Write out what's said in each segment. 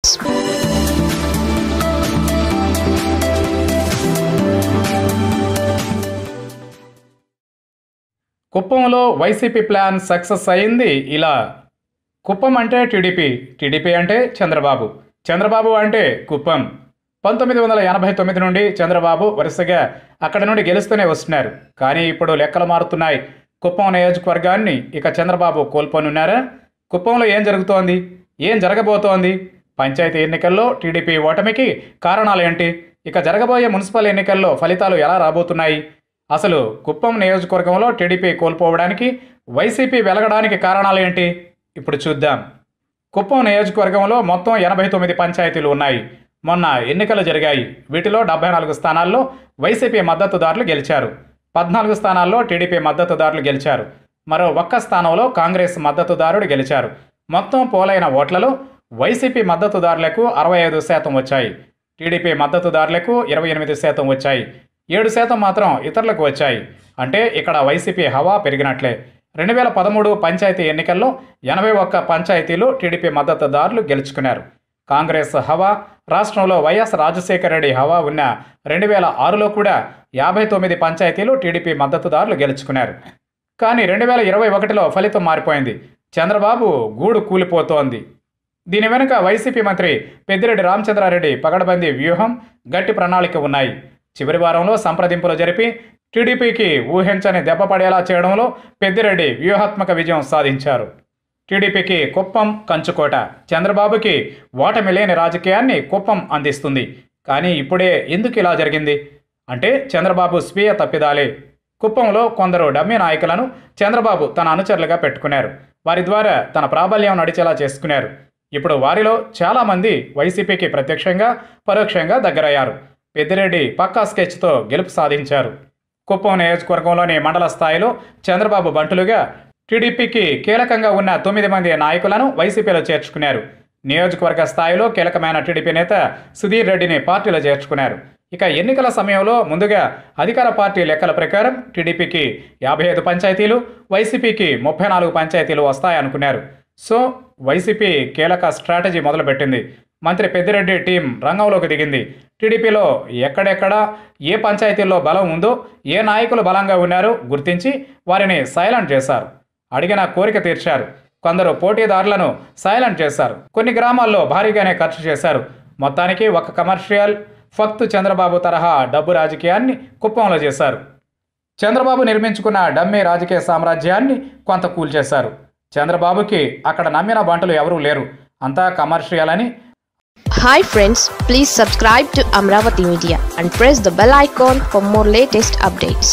కుప్పంలో YCP plan success అయింది ఇలా కుప్పం అంటే టీడీపీ టీడీపీ అంటే చంద్రబాబు చంద్రబాబు అంటే కుప్పం పంతొమ్మిది వందల ఎనభై తొమ్మిది నుండి చంద్రబాబు వరుసగా అక్కడి నుండి గెలుస్తూనే వస్తున్నారు కానీ ఇప్పుడు లెక్కలు మారుతున్నాయి కుప్పం నియోజకవర్గాన్ని ఇక చంద్రబాబు కోల్పోనున్నారా కుప్పంలో ఏం జరుగుతోంది ఏం జరగబోతోంది పంచాయతీ ఎన్నికల్లో టీడీపీ ఓటమికి కారణాలేంటి ఇక జరగబోయే మున్సిపల్ ఎన్నికల్లో ఫలితాలు ఎలా రాబోతున్నాయి అసలు కుప్పం నియోజకవర్గంలో టీడీపీ కోల్పోవడానికి వైసీపీ వెలగడానికి కారణాలేంటి ఇప్పుడు చూద్దాం కుప్పం నియోజకవర్గంలో మొత్తం ఎనభై తొమ్మిది పంచాయతీలు ఉన్నాయి మొన్న ఎన్నికలు జరిగాయి వీటిలో డెబ్బై నాలుగు స్థానాల్లో వైసీపీ మద్దతుదారులు గెలిచారు పద్నాలుగు స్థానాల్లో టీడీపీ మద్దతుదారులు గెలిచారు మరో ఒక్క స్థానంలో కాంగ్రెస్ మద్దతుదారుడు గెలిచారు మొత్తం పోలైన ఓట్లలో వైసీపీ మద్దతుదారులకు అరవై ఐదు శాతం వచ్చాయి టీడీపీ మద్దతుదారులకు ఇరవై ఎనిమిది శాతం వచ్చాయి ఏడు శాతం మాత్రం ఇతరులకు వచ్చాయి అంటే ఇక్కడ వైసీపీ హవా పెరిగినట్లే రెండు వేల పదమూడు పంచాయతీ ఎన్నికల్లో ఎనభై ఒక్క పంచాయతీలు టీడీపీ మద్దతుదారులు గెలుచుకున్నారు కాంగ్రెస్ హవా రాష్ట్రంలో వైఎస్ రాజశేఖర రెడ్డి హవా ఉన్న రెండు వేల ఆరులో కూడా యాభై తొమ్మిది పంచాయతీలు టీడీపీ మద్దతుదారులు గెలుచుకున్నారు కానీ రెండు వేల ఇరవై ఒకటిలో ఫలితం మారిపోయింది చంద్రబాబు గూడు కూలిపోతోంది దీని వెనుక వైసీపీ మంత్రి పెద్దిరెడ్డి రామచంద్రారెడ్డి పగడబందీ వ్యూహం గట్టి ప్రణాళిక ఉన్నాయి చివరి వారంలో సంప్రదింపులు జరిపి టీడీపీకి ఊహించని దెబ్బ పడేలా చేయడంలో పెద్దిరెడ్డి వ్యూహాత్మక విజయం సాధించారు టీడీపీకి కుప్పం కంచుకోట చంద్రబాబుకి ఓటమి లేని రాజకీయాన్ని కుప్పం అందిస్తుంది కానీ ఇప్పుడే ఎందుకు ఇలా జరిగింది అంటే చంద్రబాబు స్వీయ తప్పిదాలే కుప్పంలో కొందరు డమ్మీ నాయకులను చంద్రబాబు తన అనుచరులుగా పెట్టుకున్నారు వారి ద్వారా తన ప్రాబల్యం నడిచేలా చేసుకున్నారు ఇప్పుడు వారిలో చాలామంది వైసీపీకి ప్రత్యక్షంగా పరోక్షంగా దగ్గరయ్యారు పెద్దిరెడ్డి పక్కా స్కెచ్తో గెలుపు సాధించారు కుప్పం నియోజకవర్గంలోని మండల స్థాయిలో చంద్రబాబు బంటులుగా టీడీపీకి కీలకంగా ఉన్న తొమ్మిది మంది నాయకులను వైసీపీలో చేర్చుకున్నారు నియోజకవర్గ స్థాయిలో కీలకమైన టీడీపీ నేత సుధీర్ రెడ్డిని పార్టీలో చేర్చుకున్నారు ఇక ఎన్నికల సమయంలో ముందుగా అధికార పార్టీ లెక్కల ప్రకారం టీడీపీకి యాభై ఐదు పంచాయతీలు వైసీపీకి ముప్పై నాలుగు పంచాయతీలు వస్తాయనుకున్నారు సో వైసీపీ కీలక స్ట్రాటజీ మొదలుపెట్టింది మంత్రి పెద్దిరెడ్డి టీం రంగంలోకి దిగింది టీడీపీలో ఎక్కడెక్కడ ఏ పంచాయతీల్లో బలం ఉందో ఏ నాయకులు బలంగా ఉన్నారో గుర్తించి వారిని సైలెంట్ చేశారు అడిగిన కోరిక తీర్చారు కొందరు పోటీదారులను సైలెంట్ చేశారు కొన్ని గ్రామాల్లో భారీగానే ఖర్చు చేశారు మొత్తానికి ఒక కమర్షియల్ ఫక్తు చంద్రబాబు తరహా డబ్బు రాజకీయాన్ని కుప్పంలో చేశారు చంద్రబాబు నిర్మించుకున్న డమ్మీ రాజకీయ సామ్రాజ్యాన్ని కొంత కూల్చేశారు చంద్రబాబుకి అక్కడ నమ్మిన బంటులు ఎవరూ లేరు అంతా కమర్షియల్ అని hi friends please subscribe to Amaravati media and press the bell icon for more latest updates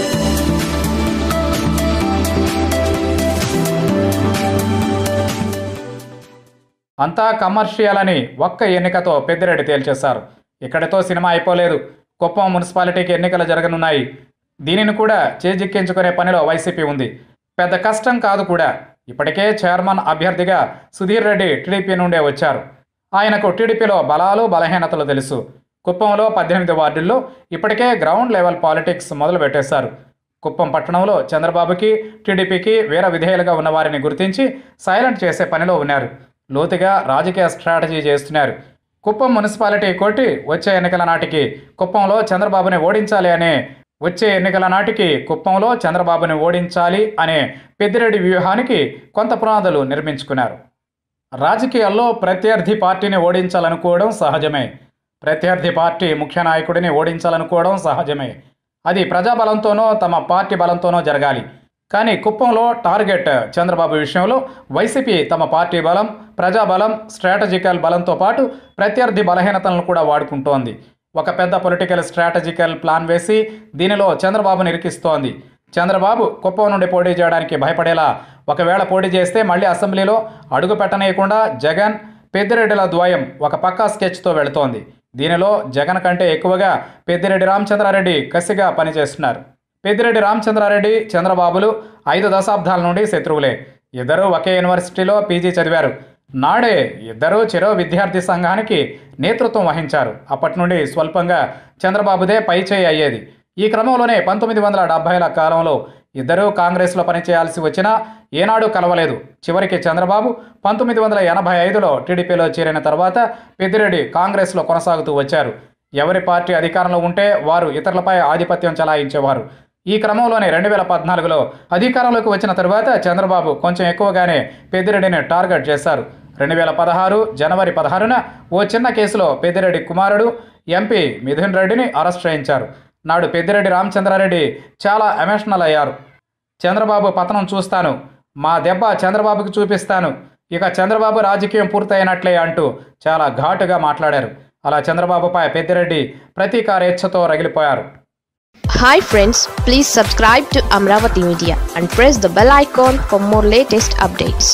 అంతా కమర్షియల్ అని ఒక్క ఎన్నికతో పెద్దిరెడ్డి తేల్చేశారు ఇక్కడితో సినిమా అయిపోలేదు కుప్పం మున్సిపాలిటీకి ఎన్నికలు జరగనున్నాయి దీనిని కూడా చేజిక్కించుకునే పనిలో వైసీపీ ఉంది పెద్ద కష్టం కాదు కూడా ఇప్పటికే చైర్మన్ అభ్యర్థిగా సుధీర్ రెడ్డి టీడీపీ నుండే వచ్చారు ఆయనకు టీడీపీలో బలాలు బలహీనతలు తెలుసు కుప్పంలో పద్దెనిమిది వార్డుల్లో ఇప్పటికే గ్రౌండ్ లెవెల్ పాలిటిక్స్ మొదలు పెట్టేశారు కుప్పం పట్టణంలో చంద్రబాబుకి టీడీపీకి వేర విధేయులుగా ఉన్న వారిని గుర్తించి సైలెంట్ చేసే పనిలో ఉన్నారు లోతుగా రాజకీయ స్ట్రాటజీ చేస్తున్నారు కుప్పం మున్సిపాలిటీ కొట్టి వచ్చే ఎన్నికల నాటికి కుప్పంలో చంద్రబాబుని ఓడించాలి అనే వచ్చే ఎన్నికల నాటికి కుప్పంలో చంద్రబాబుని ఓడించాలి అనే పెద్దిరెడ్డి వ్యూహానికి కొంత పునాదులు నిర్మించుకున్నారు రాజకీయాల్లో ప్రత్యర్థి పార్టీని ఓడించాలనుకోవడం సహజమే ప్రత్యర్థి పార్టీ ముఖ్య నాయకుడిని ఓడించాలనుకోవడం సహజమే అది ప్రజాబలంతోనో తమ పార్టీ బలంతోనో జరగాలి కానీ కుప్పంలో టార్గెట్ చంద్రబాబు విషయంలో వైసీపీ తమ పార్టీ బలం ప్రజాబలం స్ట్రాటజికల్ బలంతో పాటు ప్రత్యర్థి బలహీనతలను కూడా వాడుకుంటోంది ఒక పెద్ద పొలిటికల్ స్ట్రాటజికల్ ప్లాన్ వేసి దీనిలో చంద్రబాబుని ఇరికిస్తోంది చంద్రబాబు కుప్పం నుండి పోటీ చేయడానికి భయపడేలా ఒకవేళ పోటీ చేస్తే మళ్ళీ అసెంబ్లీలో అడుగు పెట్టనీయకుండా జగన్ పెద్దిరెడ్డిల ద్వయం ఒక పక్కా స్కెచ్తో వెళుతోంది దీనిలో జగన్ కంటే ఎక్కువగా పెద్దిరెడ్డి రామచంద్రారెడ్డి కసిగా పనిచేస్తున్నారు పెద్దిరెడ్డి రామచంద్రారెడ్డి చంద్రబాబులు ఐదు దశాబ్దాల నుండి శత్రువులే ఇద్దరూ ఒకే యూనివర్సిటీలో పీజీ చదివారు నాడే ఇద్దరూ చెరో విద్యార్థి సంఘానికి నేతృత్వం వహించారు అప్పటి నుండి స్వల్పంగా చంద్రబాబుదే పైచేయి అయ్యేది ఈ క్రమంలోనే పంతొమ్మిది వందల డెబ్బైల కాలంలో ఇద్దరూ కాంగ్రెస్లో పనిచేయాల్సి వచ్చినా ఏనాడు కలవలేదు చివరికి చంద్రబాబు పంతొమ్మిది వందల ఎనభై ఐదులో టీడీపీలో చేరిన తర్వాత పెద్దిరెడ్డి కాంగ్రెస్లో కొనసాగుతూ వచ్చారు ఎవరి పార్టీ అధికారంలో ఉంటే వారు ఇతరులపై ఆధిపత్యం చెలాయించేవారు ఈ క్రమంలోనే రెండు వేల పద్నాలుగులో అధికారంలోకి వచ్చిన తరువాత చంద్రబాబు కొంచెం ఎక్కువగానే పెద్దిరెడ్డిని టార్గెట్ చేశారు రెండు వేల పదహారు జనవరి పదహారున ఓ చిన్న కేసులో పెద్దిరెడ్డి కుమారుడు ఎంపీ మిథున్ రెడ్డిని అరెస్ట్ చేయించారు నాడు పెద్దిరెడ్డి రామచంద్రారెడ్డి చాలా ఎమోషనల్ అయ్యారు చంద్రబాబు పతనం చూస్తాను మా దెబ్బ చంద్రబాబుకి చూపిస్తాను ఇక చంద్రబాబు రాజకీయం పూర్తయినట్లే అంటూ చాలా ఘాటుగా మాట్లాడారు అలా చంద్రబాబుపై పెద్దిరెడ్డి ప్రతీకారేచ్ఛతో రగిలిపోయారు hi friends please subscribe to Amaravati media and press the bell icon for more latest updates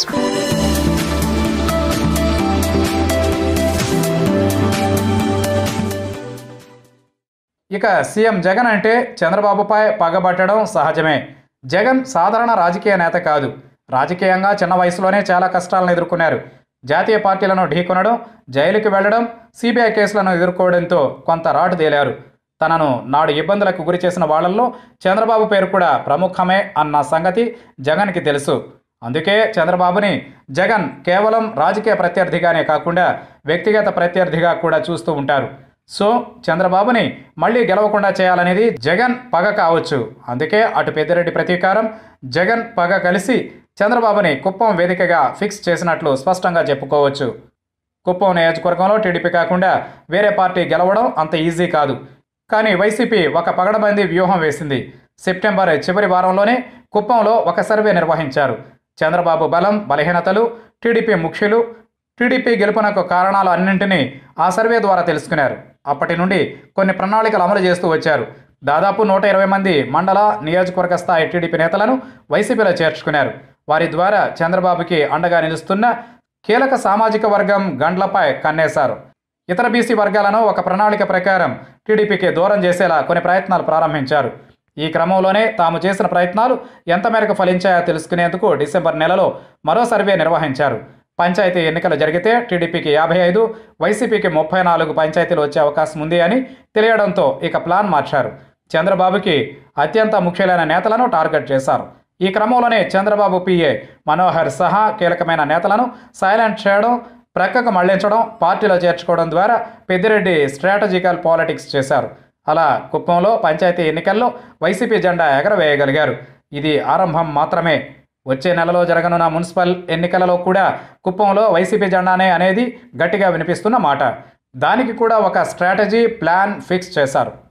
ఇక సీఎం జగన్ అంటే చంద్రబాబుపై పగబట్టడం సహజమే జగన్ సాధారణ రాజకీయ నేత కాదు రాజకీయంగా చిన్న వయసులోనే చాలా కష్టాలను ఎదుర్కొన్నారు జాతీయ పార్టీలను ఢీకొనడం జైలుకి వెళ్లడం సిబిఐ కేసులను ఎదుర్కోవడంతో కొంత రాటు తేలారు తనను నాడు ఇబ్బందులకు గురి చేసిన వాళ్లలో చంద్రబాబు పేరు కూడా ప్రముఖమే అన్న సంగతి జగన్కి తెలుసు అందుకే చంద్రబాబుని జగన్ కేవలం రాజకీయ ప్రత్యర్థిగానే కాకుండా వ్యక్తిగత ప్రత్యర్థిగా కూడా చూస్తూ ఉంటారు సో చంద్రబాబుని మళ్ళీ గెలవకుండా చేయాలనేది జగన్ పగ కావచ్చు అందుకే అటు పెద్దిరెడ్డి ప్రతీకారం జగన్ పగ కలిసి చంద్రబాబుని కుప్పం వేదికగా ఫిక్స్ చేసినట్లు స్పష్టంగా చెప్పుకోవచ్చు కుప్పం నియోజకవర్గంలో టీడీపీ కాకుండా వేరే పార్టీ గెలవడం అంత ఈజీ కాదు కానీ వైసీపీ ఒక పగడబందీ వ్యూహం వేసింది సెప్టెంబర్ చివరి వారంలోనే కుప్పంలో ఒక సర్వే నిర్వహించారు చంద్రబాబు బలం బలహీనతలు టీడీపీ ముఖ్యులు టీడీపీ గెలుపునకు కారణాలు అన్నింటినీ ఆ సర్వే ద్వారా తెలుసుకున్నారు అప్పటి నుండి కొన్ని ప్రణాళికలు అమలు చేస్తూ వచ్చారు దాదాపు నూట ఇరవై మంది మండల నియోజకవర్గ స్థాయి టీడీపీ నేతలను వైసీపీలో చేర్చుకున్నారు వారి ద్వారా చంద్రబాబుకి అండగా నిలుస్తున్న కీలక సామాజిక వర్గం గండ్లపై కన్నేశారు ఇతర బీసీ వర్గాలను ఒక ప్రణాళిక ప్రకారం టీడీపీకి దూరం చేసేలా కొన్ని ప్రయత్నాలు ప్రారంభించారు ఈ క్రమంలోనే తాము చేసిన ప్రయత్నాలు ఎంత మేరకు ఫలించాయో తెలుసుకునేందుకు డిసెంబర్ నెలలో మరో సర్వే నిర్వహించారు పంచాయతీ ఎన్నికలు జరిగితే టీడీపీకి యాభై ఐదు వైసీపీకి ముప్పై నాలుగు పంచాయతీలు వచ్చే అవకాశం ఉంది అని తెలియడంతో ఇక ప్లాన్ మార్చారు చంద్రబాబుకి అత్యంత ముఖ్యమైన నేతలను టార్గెట్ చేశారు ఈ క్రమంలోనే చంద్రబాబు పిఏ మనోహర్ సహా కీలకమైన నేతలను సైలెంట్ చేయడం ప్రక్కకు మళ్లించడం పార్టీలో చేర్చుకోవడం ద్వారా పెద్దిరెడ్డి స్ట్రాటజికల్ పాలిటిక్స్ చేశారు అలా కుప్పంలో పంచాయతీ ఎన్నికల్లో వైసీపీ జెండా ఎగరవేయగలిగారు ఇది ఆరంభం మాత్రమే వచ్చే నెలలో జరగనున్న మున్సిపల్ ఎన్నికలలో కూడా కుప్పంలో వైసీపీ జెండానే అనేది గట్టిగా వినిపిస్తున్న మాట దానికి కూడా ఒక స్ట్రాటజీ ప్లాన్ ఫిక్స్ చేశారు